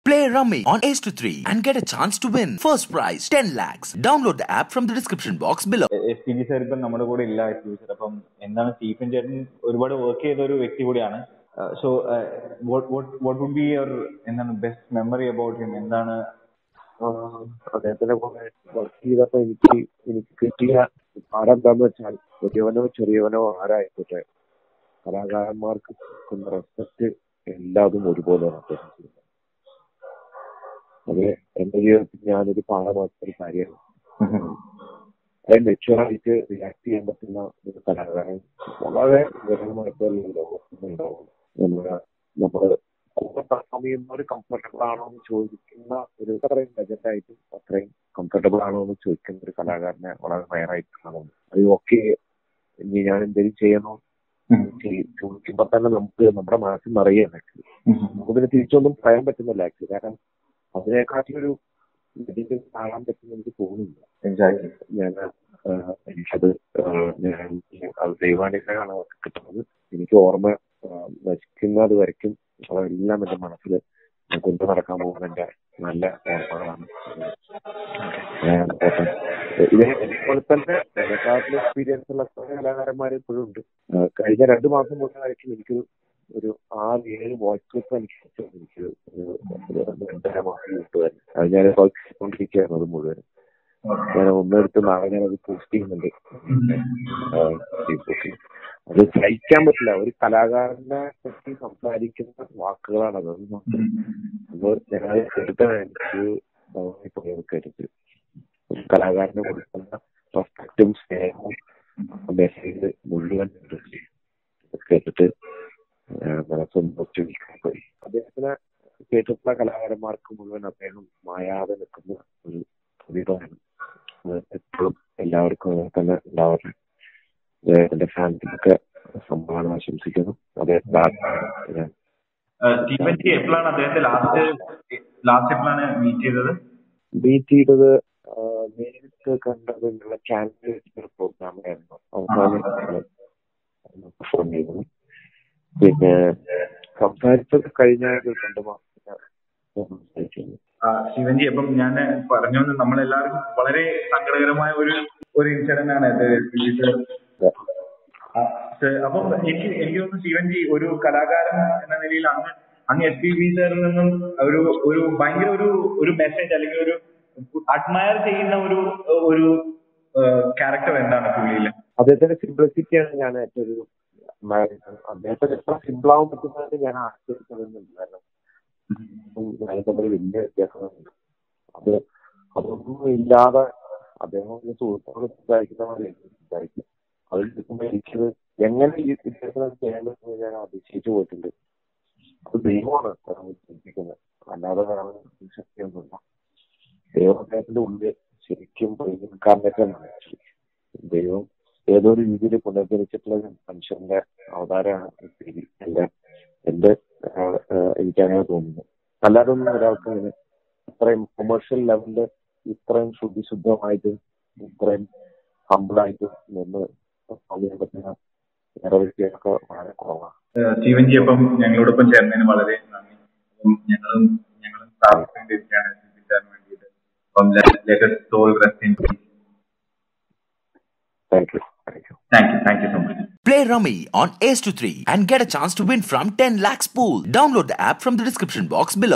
Play Rummy on Ace to 3 and get a chance to win. First prize 10 lakhs. Download the app from the description box below. S P G sir ഇപ്പം നമ്മുടെ കൂടെ ഇല്ല S P G sir അപ്പം എന്താണ് Stephen ചേട്ടൻ ഒരുപാട് work ചെയ്ത ഒരു വ്യക്തി കൂടിയാണ് so what would be your എന്താണ് ബെസ്റ്റ് മെമ്മറി അബൌട്ട് ഹിം എന്താണ് ആഹ് അദ്ദേഹത്തിന്റെ കൂടെ വർക്ക് ചെയ്തപ്പോ എനിക്ക് എനിക്ക് കിട്ടിയ പാഠം എന്താന്ന് വെച്ചാൽ വലിയവനോ ചെറിയവനോ ആരായിക്കോട്ടെ കലാകാരന്മാർക്ക് കൊടുക്കുന്ന റെസ്പെക്ട് എല്ലാതും ഒരുപോലെയാണ് അദ്ദേഹം ചെയ്യുന്നത് അത് എന്റെ ജീവിതത്തിൽ ഞാനൊരു പാഠമാക്കിയ ഒരു കാര്യമാണ് വളരെ മെച്ചുവറായിട്ട് റിയാക്ട് ചെയ്യാൻ പറ്റുന്ന ഒരു കലാകാരൻ വളരെ വിരളമായിട്ടുള്ള ഒരു ലോകത്തുണ്ടാവും നമ്മള് നമ്മള് കൂടെ പെർഫോം ചെയ്യുന്നവർ കംഫർട്ടബിൾ ആണോ എന്ന് ചോദിക്കുന്ന ഒരു അത്രയും ബജറ്റായിട്ടും അത്രയും കംഫർട്ടബിൾ ആണോ എന്ന് ചോദിക്കുന്ന ഒരു കലാകാരനെ വളരെ റയറായിട്ട് കാണുന്നു അത് ഓക്കെ ഇനി ഞാൻ എന്തെങ്കിലും ചെയ്യണോ ചെയ്- ചോദിക്കുമ്പോ തന്നെ നമുക്ക് നമ്മുടെ മനസ്സിൽ നിറയാണ് ആക്ച്വലി നമുക്കിതിന് തിരിച്ചൊന്നും പറയാൻ പറ്റുന്നില്ല ആക്ച്വലി കാരണം അതിനെക്കാട്ടിലൊരു ഇതിന്റെ കാണാൻ പറ്റുന്ന എനിക്ക് തോന്നുന്നില്ല എക്സാക്ട്ലി ഞാൻ ആഹ് എനിക്കത് ആഹ് ഞാൻ അത് ദൈവാനുഗ്രഹമാണ് അവർക്ക് കിട്ടുന്നത് എനിക്ക് ഓർമ്മ ആഹ് നശിക്കുന്നത് വരയ്ക്കും അതെല്ലാം എന്റെ മനസ്സിൽ ഞാൻ കൊണ്ടു നടക്കാൻ പോകുന്ന എന്റെ നല്ല ഓർമ്മകളാണ് ഞാൻ ഓർമ്മ. ഇത് ഇതുപോലെ തന്നെ എന്നെക്കാട്ടിൽ എക്സ്പീരിയൻസ് ഉള്ള കുറെ കലാകാരന്മാർ ഇപ്പോഴും ഉണ്ട് ആഹ് കഴിഞ്ഞ രണ്ടു മാസം മുന്നേ വരയ്ക്കും എനിക്കൊരു ഒരു ആറ് ഏഴ് വോയിസ് ക്ലിപ്പ് എനിക്ക് കിട്ടും. എനിക്ക് ഒരു ഒരു രണ്ടര മാസം കിട്ടുമായിരുന്നു അത് ഞാൻ ചെയ്തുകൊണ്ടിരിക്കുകയായിരുന്നു അത് മുഴുവൻ ഞാൻ ഒന്നെടുത്ത് നാളെ ഞാൻ അത് പോസ്റ്റ് ചെയ്യുന്നുണ്ട് ആഹ് ഫേസ്ബുക്കിൽ അത് സഹിക്കാൻ പറ്റില്ല ഒരു കലാകാരനെ പറ്റി സംസാരിക്കുന്ന വാക്കുകളാണ് അത് അത് ഞാനത് കേട്ടിട്ട് എനിക്ക് പോയി കേട്ടിട്ട് ഒരു കലാകാരനെ കൊടുക്കുന്ന റെസ്പെക്റ്റും സ്നേഹവും മെസ്സേജ് മുഴുവൻ ഉണ്ട്. ഇത് കേട്ടിട്ട് ആഹ് മനസ്സൊന്ന് ഒറ്റ പോയി അദ്ദേഹത്തിനെ കേട്ടിട്ടുള്ള കലാകാരന്മാർക്ക് മുഴുവൻ അദ്ദേഹം മായാതെ നിൽക്കുന്ന ഒരു പ്രതിഭയാണ് അത് എപ്പോഴും എല്ലാവർക്കും അങ്ങനെ തന്നെ ഉണ്ടാവട്ടെ അദ്ദേഹത്തിന്റെ ഫാൻസിനൊക്കെ സംഭാവന ആശംസിക്കുന്നു അദ്ദേഹത്തിന്റെ ആത്മാവ് ഞാൻ സ്റ്റീഫൻ ജി എപ്പോഴാണ് അദ്ദേഹത്തെ ലാസ്റ്റ് ലാസ്റ്റ് എപ്പോഴാണ് മീറ്റ് ചെയ്തത് മീറ്റ് ചെയ്തത് ആഹ് നേരിട്ട് കണ്ടത് നിങ്ങളുടെ ക്യാൻഡിഡേറ്റ് പ്രോഗ്രാമിലായിരുന്നു അവസാനം പെർഫോം ചെയ്തത് പിന്നെ സംസാരിച്ചത് കഴിഞ്ഞ ഒരു രണ്ട് മാസം സംസാരിച്ചിരുന്നു ആ, ശിവൻജി അപ്പം ഞാൻ പറഞ്ഞു വന്നത് നമ്മളെല്ലാവരും വളരെ സങ്കടകരമായ ഒരു ഒരു ഇൻസിഡന്റ് ആണ് ഇത് ഇത്. ആ, സ- അപ്പം എനിക്ക് എനിക്ക് തോന്നുന്നു ശിവൻജി ഒരു കലാകാരൻ എന്ന നിലയിൽ അങ്ങ് അങ്ങ് എസ് പി ബി സാറിൽ നിന്നും ഒരു ഒരു ഭയങ്കര ഒരു ഒരു മെസ്സേജ് അല്ലെങ്കിൽ ഒരു അഡ്മയർ ചെയ്യുന്ന ഒരു ഒരു ക്യാരക്ടർ എന്താണ് പുള്ളിയിൽ അദ്ദേഹത്തിന്റെ സിംപ്ലിസിറ്റിയാണ് ഞാൻ ഏറ്റവും ഒരു admire- അദ്ദേഹത്തിന് എത്ര സിമ്പിൾ ആവാൻ പറ്റുന്നതിന് ഞാൻ ആശ്ചര്യപ്പെടുന്നുണ്ട് കാരണം ഞാൻ തമ്മിൽ വലിയ വ്യത്യാസമുണ്ട് അത് അതൊന്നും ഇല്ലാതെ അദ്ദേഹം ഒരു സുഹൃത്തോട് സംസാരിക്കുന്ന പോലെ എനിക്ക് സംസാരിക്കും അത് എടുക്കുമ്പോൾ എനിക്കത് എങ്ങനെ ഈ ഇദ്ദേഹത്തിന് ചെയ്യാൻ പറ്റുമെന്ന് ഞാൻ അതിശയിച്ചു പോയിട്ടുണ്ട് അത് ദൈവമാണ് അദ്ദേഹം ചിന്തിക്കുന്നത് അല്ലാതെ വേറെ ഒരു ശക്തിയൊന്നുമില്ല ദൈവം അദ്ദേഹത്തിന്റെ ഉള്ളിൽ ശരിക്കും കാരണക്കാരനാണ് ദൈവം ഏതോ ഒരു രീതിയിൽ പുനർജനിച്ചിട്ടുള്ള ഒരു മനുഷ്യന്റെ അവതാരമാണ് ഈ പേര് എന്റെ എന്റെ ആഹ് ആഹ് എനിക്കങ്ങനെ തോന്നുന്നു അല്ലാതെ ഒന്നും ഒരാൾക്ക് ഇങ്ങനെ ഇത്രയും കൊമേഴ്ഷ്യൽ ലെവലില് ഇത്രയും ശുദ്ധിശുദ്ധമായിട്ട് ഇത്രയും ഹമ്പിളായിട്ട് നിന്ന് ചെയ്യാൻ പറ്റുന്ന വേറെ വ്യക്തികളൊക്കെ വളരെ കുറവാണ് സ്റ്റീവൻജി അപ്പം ഞങ്ങളോടൊപ്പം ചേർന്നതിന് വളരെ നന്ദി അപ്പം ഞങ്ങളും ഞങ്ങളും സ്ഥാപിക്കേണ്ടിയിരിക്കുകയാണ് സിബി സാറിന് വേണ്ടിയിട്ട് അപ്പം latest soul rest in thank you thank you thank you thank you so much Play Rummy on Ace to 3 and get a chance to win from 10 lakhs pool. Download the app from the description box below.